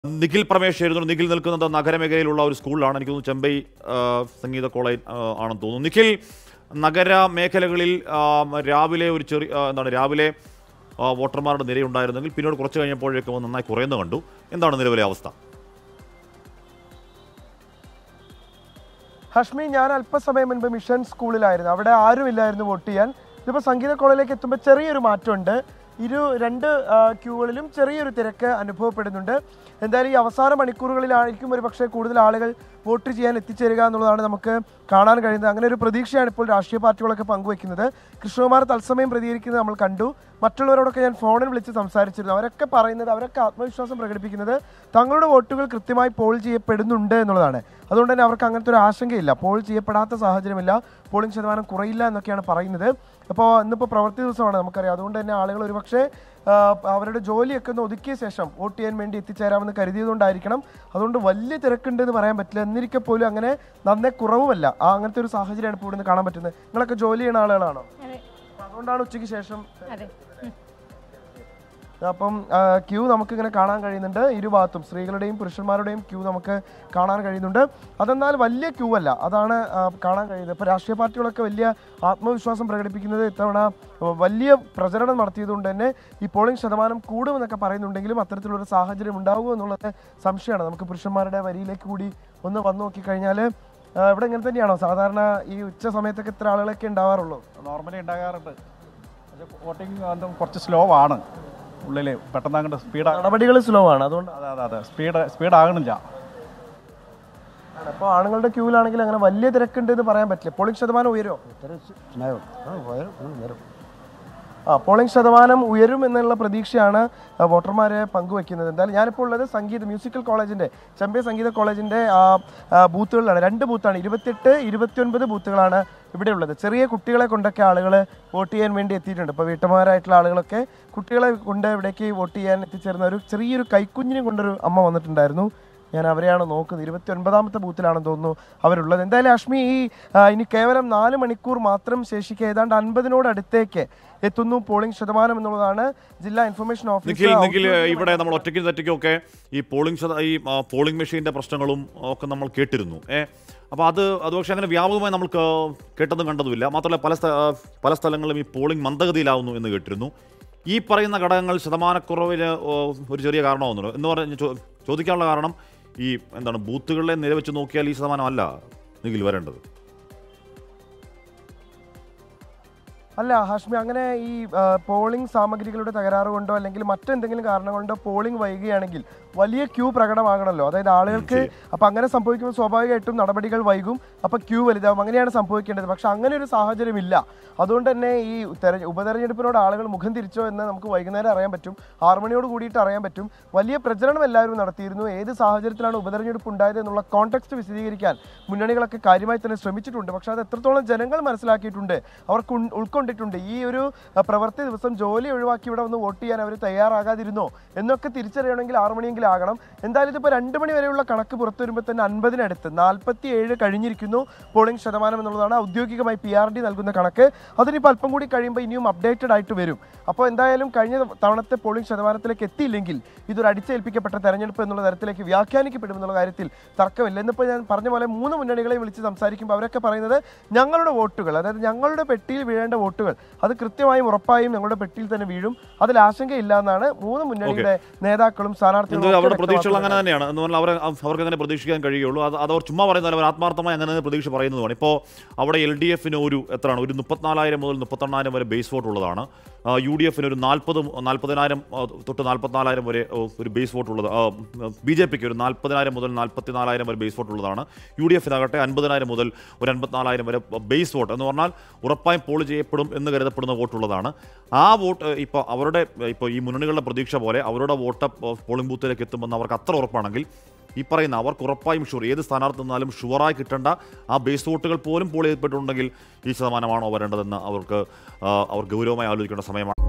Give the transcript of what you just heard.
നിഖിൽ പ്രമേഷ് എഴുതുന്നു നിഖിൽ നിൽക്കുന്നത് നഗരമേഖലയിലുള്ള ഒരു സ്കൂളിലാണ് എനിക്ക് തോന്നുന്നു ചെമ്പൈ ആ, സംഗീത കോളേജ് ആ, ആണെന്ന് തോന്നുന്നു നിഖിൽ നഗര മേഖലകളിൽ ആ, രാവിലെ ഒരു ചെറിയ ആ, എന്താണ് രാവിലെ ആ, വോട്ടർമാരുടെ നിരയുണ്ടായിരുന്നെങ്കിൽ പിന്നീട് കുറച്ച് കഴിഞ്ഞപ്പോഴേക്കും അത് നന്നായി കുറയുന്നു കണ്ടു എന്താണ് നിലവിലെ അവസ്ഥ ഹഷ്മി ഞാൻ അല്പസമയം മുൻപ് മിഷൻ സ്കൂളിലായിരുന്നു അവിടെ ആരുമില്ലായിരുന്നു വോട്ട് ചെയ്യാൻ ഇതിപ്പോൾ സംഗീത കോളേജിലേക്ക് എത്തുമ്പോൾ ചെറിയൊരു മാറ്റമുണ്ട് ഇരു രണ്ട് ആ, ക്യൂകളിലും ചെറിയൊരു തിരക്ക് അനുഭവപ്പെടുന്നുണ്ട് എന്തായാലും ഈ അവസാന മണിക്കൂറുകളിലായിരിക്കും ഒരു പക്ഷേ കൂടുതൽ ആളുകൾ വോട്ട് ചെയ്യാൻ എത്തിച്ചേരുക എന്നുള്ളതാണ് നമുക്ക് കാണാൻ കഴിയുന്നത് അങ്ങനെ ഒരു പ്രതീക്ഷയാണ് ഇപ്പോൾ രാഷ്ട്രീയ പാർട്ടികളൊക്കെ പങ്കുവെക്കുന്നത് കൃഷ്ണകുമാർ തത്സമയം പ്രതികരിക്കുന്നത് നമ്മൾ കണ്ടു മറ്റുള്ളവരോടൊക്കെ ഞാൻ ഫോണിൽ വിളിച്ച് സംസാരിച്ചിരുന്നു അവരൊക്കെ പറയുന്നത് അവരൊക്കെ ആത്മവിശ്വാസം പ്രകടിപ്പിക്കുന്നത് തങ്ങളുടെ വോട്ടുകൾ കൃത്യമായി പോൾ ചെയ്യപ്പെടുന്നുണ്ട് എന്നുള്ളതാണ് അതുകൊണ്ട് തന്നെ അവർക്ക് അങ്ങനത്തെ ഒരു ആശങ്കയില്ല പോൾ ചെയ്യപ്പെടാത്ത സാഹചര്യമില്ല പോളിംഗ് ശതമാനം കുറയില്ല എന്നൊക്കെയാണ് പറയുന്നത് അപ്പോൾ ഇന്നിപ്പോൾ പ്രവൃത്തി ദിവസമാണ് നമുക്കറിയാം അതുകൊണ്ട് തന്നെ ആളുകൾ ഒരുപക്ഷെ ആ, അവരുടെ ജോലിയൊക്കെ ഒന്ന് ഒതുക്കിയ ശേഷം വോട്ട് ചെയ്യാൻ വേണ്ടി എത്തിച്ചേരാമെന്ന് കരുതിയതുകൊണ്ടായിരിക്കണം അതുകൊണ്ട് വലിയ തിരക്കുണ്ട് എന്ന് പറയാൻ പറ്റില്ല എന്നിരിക്കെ പോലും അങ്ങനെ നന്നേ കുറവുമല്ല ആ അങ്ങനത്തെ ഒരു സാഹചര്യമാണ് ഇപ്പോൾ ഇവിടുന്ന് കാണാൻ പറ്റുന്നത് നിങ്ങളൊക്കെ ജോലി ചെയ്യുന്ന ആളുകളാണോ അതെ അപ്പൊ അതുകൊണ്ടാണ് ഉച്ചയ്ക്ക് ശേഷം അതെ ഉം. അപ്പം ക്യൂ നമുക്ക് ഇങ്ങനെ കാണാൻ കഴിയുന്നുണ്ട് ഇരുഭാഗത്തും സ്ത്രീകളുടെയും പുരുഷന്മാരുടെയും ക്യൂ നമുക്ക് കാണാൻ കഴിയുന്നുണ്ട് അതെന്നാൽ വലിയ ക്യൂ അല്ല അതാണ് ആ, കാണാൻ കഴിയുന്നത് ഇപ്പോൾ രാഷ്ട്രീയ പാർട്ടികളൊക്കെ വലിയ ആത്മവിശ്വാസം പ്രകടിപ്പിക്കുന്നത് ഇത്തവണ വലിയ പ്രചരണം നടത്തിയതുകൊണ്ട് തന്നെ ഈ പോളിംഗ് ശതമാനം കൂടുമെന്നൊക്കെ പറയുന്നുണ്ടെങ്കിലും അത്തരത്തിലൊരു സാഹചര്യം ഉണ്ടാകുമോ എന്നുള്ളത് സംശയമാണ് നമുക്ക് പുരുഷന്മാരുടെ വരിയിലേക്ക് കൂടി ഒന്ന് വന്നു നോക്കിക്കഴിഞ്ഞാൽ ഇവിടെ ഇങ്ങനെ തന്നെയാണോ സാധാരണ ഈ ഉച്ച സമയത്തൊക്കെ ഇത്ര ആളുകളൊക്കെ ഉണ്ടാവാറുള്ളൂ നോർമലി ഉണ്ടാകാറുണ്ട് പക്ഷേ വോട്ടിംഗ് അതും കുറച്ച് സ്ലോ ആണ് ഉള്ളിൽ പെട്ടെന്ന് അങ്ങോട്ട് സ്പീഡ് നടപടികൾ സ്ലോ ആണ് അതുകൊണ്ട് അതെ അതെ അതെ സ്പീഡ് സ്പീഡ് ആകണില്ല അപ്പോൾ ആണുങ്ങളുടെ ക്യൂവിലാണെങ്കിൽ അങ്ങനെ വലിയ തിരക്കുണ്ട് എന്ന് പറയാൻ പറ്റില്ല പോളിംഗ് ശതമാനം ഉയരുമോ ആ പോളിംഗ് ശതമാനം ഉയരും എന്നുള്ള പ്രതീക്ഷയാണ് ആ, വോട്ടർമാരെ പങ്കുവെക്കുന്നത് എന്തായാലും ഞാനിപ്പോൾ ഉള്ളത് സംഗീത മ്യൂസിക്കൽ കോളേജിൻ്റെ ചെമ്പൈ സംഗീത കോളേജിൻ്റെ ആ, ആ, ബൂത്തുകളിലാണ് രണ്ട് ബൂത്താണ് ഇരുപത്തെട്ട് ഇരുപത്തിയൊൻപത് ബൂത്തുകളാണ് ഇവിടെ ഉള്ളത് ചെറിയ കുട്ടികളെ കൊണ്ടൊക്കെ ആളുകൾ വോട്ട് ചെയ്യാൻ വേണ്ടി എത്തിയിട്ടുണ്ട് ഇപ്പോൾ വീട്ടമ്മമാരായിട്ടുള്ള ആളുകളൊക്കെ കുട്ടികളെ കൊണ്ട് ഇവിടേക്ക് വോട്ട് ചെയ്യാൻ എത്തിച്ചേർന്ന ഒരു ചെറിയൊരു കൈക്കുഞ്ഞിനെ കൊണ്ടൊരു അമ്മ വന്നിട്ടുണ്ടായിരുന്നു ഞാൻ അവരെയാണ് നോക്കുന്നത് ഇരുപത്തി ഒൻപതാമത്തെ ബൂത്തിലാണെന്ന് തോന്നുന്നു അവരുള്ളത് എന്തായാലും അഷ്മി ഈ ആ, ഇനി കേവലം നാല് മണിക്കൂർ മാത്രം ശേഷിക്കെ ഏതാണ്ട് അൻപതിനോട് അടുത്തേക്ക് എത്തുന്നു പോളിംഗ് ശതമാനം എന്നുള്ളതാണ് ജില്ലാ ഇൻഫർമേഷൻ നിഖിൽ ഓഫീസർ നിഖിൽ ഇവിടെ നമ്മൾ ഒറ്റയ്ക്കും തെറ്റയ്ക്കും ഒക്കെ ഈ പോളിംഗ് ശത ഈ ആ, പോളിംഗ് മെഷീൻ്റെ പ്രശ്നങ്ങളും ഒക്കെ നമ്മൾ കേട്ടിരുന്നു ഏ അപ്പോൾ അത് അത് പക്ഷേ അങ്ങനെ വ്യാപകമായി നമ്മൾ കേ- കേട്ടതും കണ്ടതുമില്ല മാത്രമല്ല പല സ്ഥ- ആ, പല സ്ഥലങ്ങളിലും ഈ പോളിംഗ് മന്ദഗതിയിലാവുന്നു എന്ന് കേട്ടിരുന്നു ഈ പറയുന്ന ഘടകങ്ങൾ ശതമാനക്കുറവിന് ഓ, ഒരു ചെറിയ കാരണമാവുന്നുണ്ട് എന്ന് പറഞ്ഞ് ചോ- ചോദിക്കാനുള്ള കാരണം ഈ എന്താണ് ബൂത്തുകളിലെ നില വെച്ച് നോക്കിയാൽ ഈ ശതമാനം അല്ല നിഖിൽ വരേണ്ടത് അല്ല ഹാഷ്മി അങ്ങനെ ഈ ആ, പോളിംഗ് സാമഗ്രികളുടെ തകരാറ് കൊണ്ടോ അല്ലെങ്കിൽ മറ്റെന്തെങ്കിലും കാരണം കൊണ്ടോ പോളിംഗ് വൈകുകയാണെങ്കിൽ വലിയ ക്യൂ പ്രകടമാകണമല്ലോ അതായത് ആളുകൾക്ക് അപ്പൊ അങ്ങനെ സംഭവിക്കുമ്പോൾ സ്വാഭാവികമായിട്ടും നടപടികൾ വൈകും അപ്പൊ ക്യൂ വലുതാവും അങ്ങനെയാണ് സംഭവിക്കേണ്ടത് പക്ഷെ അങ്ങനെ ഒരു സാഹചര്യം ഇല്ല അതുകൊണ്ട് തന്നെ ഈ തെര ഉപതെരഞ്ഞെടുപ്പിനോട് ആളുകൾ മുഖം തിരിച്ചോ എന്ന് നമുക്ക് വൈകുന്നേരം അറിയാൻ പറ്റും ആറ് മണിയോട് കൂടിയിട്ട് അറിയാൻ പറ്റും വലിയ പ്രചരണം എല്ലാവരും നടത്തിയിരുന്നു ഏത് സാഹചര്യത്തിലാണ് ഉപതെരഞ്ഞെടുപ്പ് ഉണ്ടായത് എന്നുള്ള കോൺടെക്സ്റ്റ് വിശദീകരിക്കാൻ മുന്നണികളൊക്കെ കാര്യമായി തന്നെ ശ്രമിച്ചിട്ടുണ്ട് പക്ഷെ അത് എത്രത്തോളം ജനങ്ങൾ മനസ്സിലാക്കിയിട്ടുണ്ട് അവർക്ക് ഉൺ- ഉൾക്കൊണ്ടിട്ടുണ്ട് ഈ ഒരു അഹ്, പ്രവൃത്തി ദിവസം ജോലി ഒഴിവാക്കി ഇവിടെ വന്ന് വോട്ട് ചെയ്യാൻ അവർ തയ്യാറാകാതിരുന്നോ എന്നൊക്കെ തിരിച്ചറിയണമെങ്കിൽ ആറ് മണിയെങ്കിലും ആകണം എന്തായാലും ഇതിപ്പോൾ രണ്ട് മണി വരെയുള്ള കണക്ക് പുറത്തു വരുമ്പോൾ തന്നെ അൻപതിനടുത്ത് നാൽപ്പത്തി ഏഴ് കഴിഞ്ഞിരിക്കുന്നു പോളിംഗ് ശതമാനം എന്നുള്ളതാണ് ഔദ്യോഗികമായി പി ആർ ഡി നൽകുന്ന കണക്ക് അതിനിപ്പോൾ അല്പം കൂടി കഴിയുമ്പോൾ ഇനിയും അപ്ഡേറ്റഡ് ആയിട്ട് വരും അപ്പോൾ എന്തായാലും കഴിഞ്ഞ തവണത്തെ പോളിംഗ് ശതമാനത്തിലേക്ക് എത്തിയില്ലെങ്കിൽ ഇതൊരു അടിച്ചേൽപ്പിക്കപ്പെട്ട തെരഞ്ഞെടുപ്പ് എന്നുള്ള തരത്തിലേക്ക് വ്യാഖ്യാനിക്കപ്പെടുമെന്നുള്ള കാര്യത്തിൽ തർക്കമില്ല എന്നിപ്പോൾ ഞാൻ പറഞ്ഞ പോലെ മൂന്ന് മുന്നണികളെ വിളിച്ച് സംസാരിക്കുമ്പോൾ അവരൊക്കെ പറയുന്നത് ഞങ്ങളുടെ വോട്ടുകൾ അതായത് ഞങ്ങളുടെ പെട്ടിയിൽ വീഴേണ്ട വോട്ടുകൾ അത് കൃത്യമായും ഉറപ്പായും ഞങ്ങളുടെ പെട്ടിയിൽ തന്നെ വീഴും അതിൽ ആശങ്കയില്ല എന്നാണ് മൂന്ന് മുന്നണിയുടെ നേതാക്കളും സ്ഥാനാർത്ഥികളും എന്ത് ഒക്കെ അവരുടെ പ്രതീക്ഷകൾ അങ്ങനെ വ്യക്തമാക്കുന്നത്. തന്നെയാണ് എന്ന് പറഞ്ഞാൽ അവർ അവർക്ക് അങ്ങനെ പ്രതീക്ഷിക്കാൻ കഴിയുള്ളൂ അത് അത് അവർ ചുമ്മാ പറയുന്നതല്ല അവർ ആത്മാർത്ഥമായി അങ്ങനെ തന്നെ പ്രതീക്ഷ പറയുന്നതുമാണ് ഇപ്പോൾ അവിടെ എൽ ഡി എഫിന് ഒരു എത്രയാണ് ഒരു മുപ്പത്തിനാലായിരം മുതൽ മുപ്പത്തെണ്ണായിരം വരെ ബേസ് വോട്ട് ഉള്ളതാണ് യു ഡി എഫിന് ഒരു നാൽപ്പത് നാൽപ്പതിനായിരം തൊട്ട് നാൽപ്പത്തിനാലായിരം വരെ ആ, ഒരു ബേസ് വോട്ട് ഉള്ളത് ബി ജെ പിക്ക് ഒരു നാൽപ്പതിനായിരം മുതൽ നാൽപ്പത്തിനാലായിരം വരെ ബേസ് വോട്ട് ഉള്ളതാണ് യു ഡി എഫിനാകട്ടെ അൻപതിനായിരം മുതൽ ഒരു അൻപത്തിനാലായിരം വരെ ബേസ് വോട്ട് എന്ന് പറഞ്ഞാൽ ഉറപ്പായും പോൾ ചെയ്യപ്പെടും എന്ന് കരുതപ്പെടുന്ന വോട്ടുള്ളതാണ് ആ വോട്ട് ഇപ്പോൾ അവരുടെ ഇപ്പോൾ ഈ മുന്നണികളുടെ പ്രതീക്ഷ പോലെ അവരുടെ വോട്ട് പോളിംഗ് ബൂത്തിലേക്ക് എത്തുമെന്ന് അവർക്ക് അത്ര ഉറപ്പാണെങ്കിൽ ഈ പറയുന്ന അവർക്ക് ഉറപ്പായും ഷുവർ ഏത് സ്ഥാനാർത്ഥി നിന്നാലും ഷുവറായി കിട്ടേണ്ട ആ ബേസ് വോട്ടുകൾ പോലും പോൾ ചെയ്യപ്പെട്ടിട്ടുണ്ടെങ്കിൽ ഈ ശതമാനമാണോ വരേണ്ടതെന്ന് അവർക്ക് ആ, അവർ ഗൗരവമായി ആലോചിക്കേണ്ട സമയമാണ്